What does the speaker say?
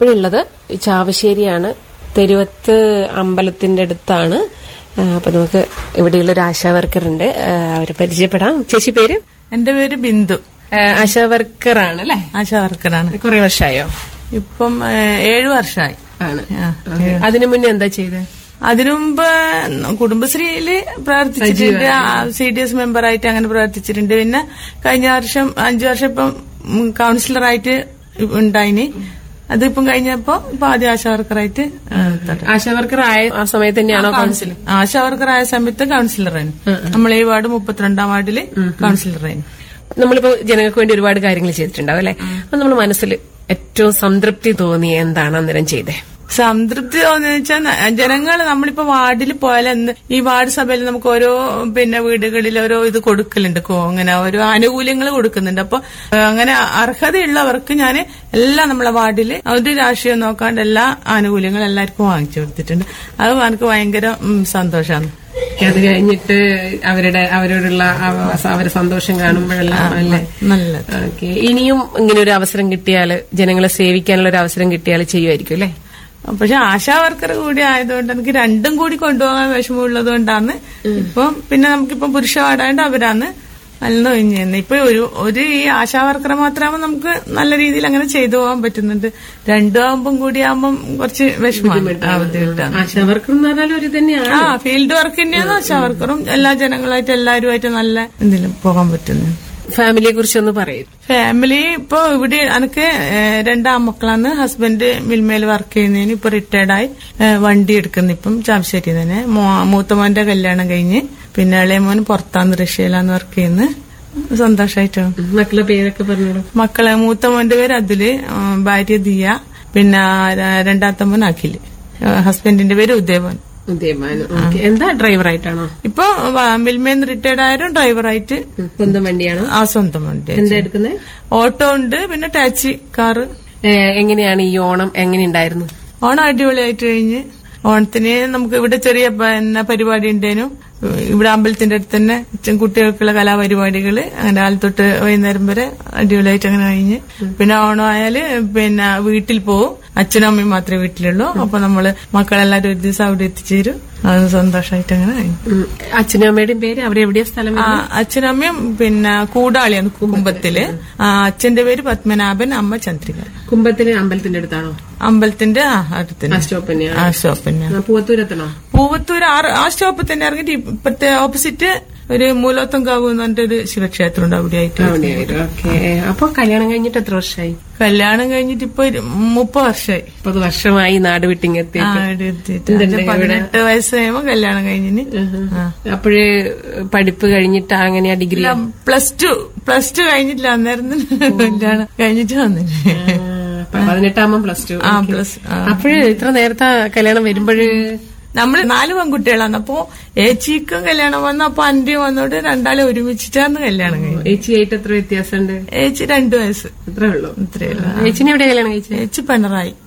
ഞാനിപ്പോഴുള്ളത് ചാവശ്ശേരിയാണ് തെരുവത്ത് അമ്പലത്തിന്റെ അടുത്താണ് ആ, അപ്പൊ നമുക്ക് ഇവിടെയുള്ള ഒരു ആശാ വർക്കർ ഉണ്ട് ആ, അവരെ പരിചയപ്പെടാം ചേച്ചി പേര് എന്റെ പേര് ബിന്ദു ആ, ആശാ വർക്കർ ആണ് അല്ലെ ആശാ വർക്കറാണ് കുറെ വർഷമായോ ഇപ്പം ഏ, ഏഴു വർഷമായി ആണ് ആ. അതിനു മുന്നേ എന്താ ചെയ്തത് അതിനു മുമ്പ് കുടുംബശ്രീയില് പ്രവർത്തിച്ചിട്ടുണ്ട് സി ഡി എസ് മെമ്പറായിട്ട് അങ്ങനെ പ്രവർത്തിച്ചിട്ടുണ്ട് പിന്നെ കഴിഞ്ഞ വർഷം അഞ്ചു വർഷം ഇപ്പം ഉം, കൗൺസിലറായിട്ട് ഉണ്ടായിന് അതിപ്പം കഴിഞ്ഞപ്പോ ഇപ്പൊ ആദ്യം ആശാ വർക്കറായിട്ട് ആ, തുടങ്ങി. ആശാ വർക്കർ ആയ ആ സമയത്ത് തന്നെയാണോ കൗൺസിൽ ആശാ വർക്കറായ സമയത്ത് കൗൺസിലറായിരുന്നു നമ്മൾ ഈ വാർഡ് മുപ്പത്തിരണ്ടാം വാർഡില് കൗൺസിലറായിരുന്നു നമ്മളിപ്പോ ജനങ്ങൾക്ക് വേണ്ടി ഒരുപാട് കാര്യങ്ങൾ ചെയ്തിട്ടുണ്ടാവും അല്ലെ അപ്പൊ നമ്മൾ മനസ്സിൽ ഏറ്റവും സംതൃപ്തി തോന്നിയ എന്താണ് അന്നേരം ചെയ്തേ സംതൃപ്തി തോന്നുന്ന വെച്ചാൽ ജനങ്ങൾ നമ്മളിപ്പോ വാർഡിൽ പോയാൽ എന്ന് ഈ വാർഡ് സഭയിൽ നമുക്ക് ഓരോ പിന്നെ വീടുകളിൽ ഓരോ ഇത് കൊടുക്കലുണ്ട് കോ- അങ്ങനെ ഓരോ ആനുകൂല്യങ്ങൾ കൊടുക്കുന്നുണ്ട് അപ്പൊ ഏഹ്, അങ്ങനെ അർഹതയുള്ളവർക്ക് ഞാൻ എല്ലാം നമ്മളെ വാർഡിൽ ഒരു രാഷ്ട്രീയം നോക്കാണ്ട് എല്ലാ ആനുകൂല്യങ്ങളും എല്ലാവർക്കും വാങ്ങിച്ചു കൊടുത്തിട്ടുണ്ട് അത് എനിക്ക് ഭയങ്കര സന്തോഷമാണ് അത് കഴിഞ്ഞിട്ട് അവരുടെ അവരോടുള്ള ആ- അവരെ സന്തോഷം കാണുമ്പോഴെല്ലാം അല്ലേ നല്ലത് ഓക്കെ ഇനിയും ഇങ്ങനെ ഒരു അവസരം കിട്ടിയാൽ ജനങ്ങളെ സേവിക്കാനുള്ള ഒരു അവസരം കിട്ടിയാൽ ചെയ്യുമായിരിക്കും അല്ലേ പക്ഷെ ആശാ വർക്കർ കൂടി ആയതുകൊണ്ട് എനിക്ക് രണ്ടും കൂടി കൊണ്ടുപോകാൻ വിഷമമുള്ളത് കൊണ്ടാണ് ഇപ്പം പിന്നെ നമുക്കിപ്പം പുരുഷ വാടാണ്ട് അവരാണ് നല്ല ഒഴിഞ്ഞു ഇപ്പൊ ഒരു ഒരു ഈ ആശാ വർക്കർ മാത്രമാകുമ്പോൾ നമുക്ക് നല്ല രീതിയിൽ അങ്ങനെ ചെയ്തു പോകാൻ പറ്റുന്നുണ്ട് രണ്ടും ആകുമ്പം കൂടി ആകുമ്പം കുറച്ച് വിഷമമാണ് ആ, ബുദ്ധിമുട്ടാണ് ആശാ വർക്കർ എന്ന് പറഞ്ഞാൽ ഒരു തന്നെയാണ് ആ ഫീൽഡ് വർക്ക് തന്നെയാണ് ആശാ വർക്കറും എല്ലാ ജനങ്ങളായിട്ട് എല്ലാവരുമായിട്ട് നല്ല എന്തെങ്കിലും പോകാൻ പറ്റുന്നു ഫാമിലിയെ കുറിച്ച് ഒന്ന് പറയും ഫാമിലി ഇപ്പൊ ഇവിടെ എനിക്ക് ഏഹ്, രണ്ടാം മക്കളാണ് ഹസ്ബൻഡ് മിൽമേൽ വർക്ക് ചെയ്യുന്നതിന് ഇപ്പൊ റിട്ടയർഡായി ഏഹ്, വണ്ടി എടുക്കുന്നു ഇപ്പം ചാവശ്ശേരി തന്നെ മോ- മൂത്ത മോന്റെ കല്യാണം കഴിഞ്ഞ് പിന്നെ ഇളയ മോൻ പുറത്താന്ന് റഷ്യയിലാന്ന് വർക്ക് ചെയ്യുന്നത് സന്തോഷായിട്ടാണ് മക്കളുടെ പേരൊക്കെ പറഞ്ഞോളൂ മക്കളെ മൂത്ത മോന്റെ പേര് അതില് ഏഹ്, ഭാര്യ ദിയ പിന്നെ ര- രണ്ടാമത്തെ മോൻ അഖില് ഏഹ്, ഹസ്ബൻഡിന്റെ പേര് ഉദയവൻ ഉദയമാനം ഓക്കെ എന്താ ഡ്രൈവറായിട്ടാണോ ഇപ്പൊ മിൽമേന്ന് റിട്ടയർഡ് ആയാലും ഡ്രൈവറായിട്ട് സ്വന്തം വണ്ടിയാണോ ആ സ്വന്തം വണ്ടി എന്താ എടുക്കുന്നത് ഓട്ടോ ഉണ്ട് പിന്നെ ടാക്സി കാറ് എങ്ങനെയാണ് ഈ ഓണം എങ്ങനെയുണ്ടായിരുന്നു ഓണം അടിപൊളിയായിട്ട് കഴിഞ്ഞ് ഓണത്തിന് നമുക്ക് ഇവിടെ ചെറിയ പിന്നെ പരിപാടി ഉണ്ടേനും ഇവിടെ അമ്പലത്തിന്റെ അടുത്ത് തന്നെ ചെ- കുട്ടികൾക്കുള്ള കലാപരിപാടികള് അങ്ങനെ രാവിലെ തൊട്ട് വൈകുന്നേരം വരെ അടിപൊളിയായിട്ട് അങ്ങനെ കഴിഞ്ഞ് പിന്നെ ഓണം ആയാല് പിന്നെ വീട്ടിൽ പോവും അച്ഛനും അമ്മയും മാത്രമേ വീട്ടിലുള്ളൂ അപ്പൊ നമ്മള് മക്കളെല്ലാരും ഒരു ദിവസം അവിടെ എത്തിച്ചേരും അത് സന്തോഷമായിട്ട് അങ്ങനെ കഴിഞ്ഞു ഉം. അച്ഛനും അമ്മയുടെയും പേര് അവിടെ എവിടെയാ സ്ഥലം ആ, അച്ഛനും അമ്മയും പിന്നെ കൂടാളിയാണ് കുടുംബത്തില് ആ, അച്ഛന്റെ പേര് പത്മനാഭൻ അമ്മ ചന്ദ്രിക കുമ്പത്തിന് അമ്പലത്തിന്റെ അടുത്താണോ അമ്പലത്തിന്റെ ആ അടുത്ത് ആ സ്റ്റോപ്പ് തന്നെയാണ് ആ സ്റ്റോപ്പ് തന്നെയാണ് പൂവത്തൂരെത്തണോ പൂവത്തൂർ ആ ആ സ്റ്റോപ്പിൽ തന്നെ ഇറങ്ങിയിട്ട് ഇപ്പത്തെ ഓപ്പോസിറ്റ് ഒരു മൂലോത്തങ്കാവ് എന്ന് പറഞ്ഞിട്ടൊരു ശിവക്ഷേത്രം ഉണ്ട് അവിടെ ആയിട്ട് ഓക്കെ അപ്പൊ കല്യാണം കഴിഞ്ഞിട്ട് എത്ര വർഷമായി കല്യാണം കഴിഞ്ഞിട്ട് ഇപ്പൊ ഒരു മുപ്പത് വർഷമായി മുപ്പത് വർഷമായി നാട് വിട്ടിങ്ങെത്തി ആ, ഇവിടെ എത്തിയിട്ട്. അതിന്റെ പതിനെട്ട് വയസ്സ് കഴിയുമ്പോ കല്യാണം കഴിഞ്ഞിന് ആ. അപ്പോഴേ പഠിപ്പ് കഴിഞ്ഞിട്ട് അങ്ങനെയാ degree plus two plus two കഴിഞ്ഞിട്ടില്ല അന്നേരം തന്നെ കല്യാണം കഴിഞ്ഞിട്ട് വന്നിന് പതിനെട്ടാകുമ്പോ പ്ലസ് ടു ആ പ്ലസ് അപ്പോഴേ ഇത്ര നേരത്തെ കല്യാണം വരുമ്പോഴ് നമ്മള് നാല് പെൺകുട്ടികളാണ് അപ്പൊ ഏച്ചിക്കും കല്യാണം വന്നു അപ്പൊ അന്റെയും വന്നോണ്ട് രണ്ടാളെ ഒരുമിച്ചിട്ടാണ് കല്യാണം കഴിഞ്ഞത് ഏച്ചി ആയിട്ട് എത്ര വ്യത്യാസമുണ്ട് ഏച്ചി രണ്ടു വയസ്സ് അത്രേ ഉള്ളൂ ഇത്രയേ ഉള്ളൂ ഏച്ചിനെ എവിടെ കല്യാണം കഴിച്ചത് ഏച്ചി പിണറായി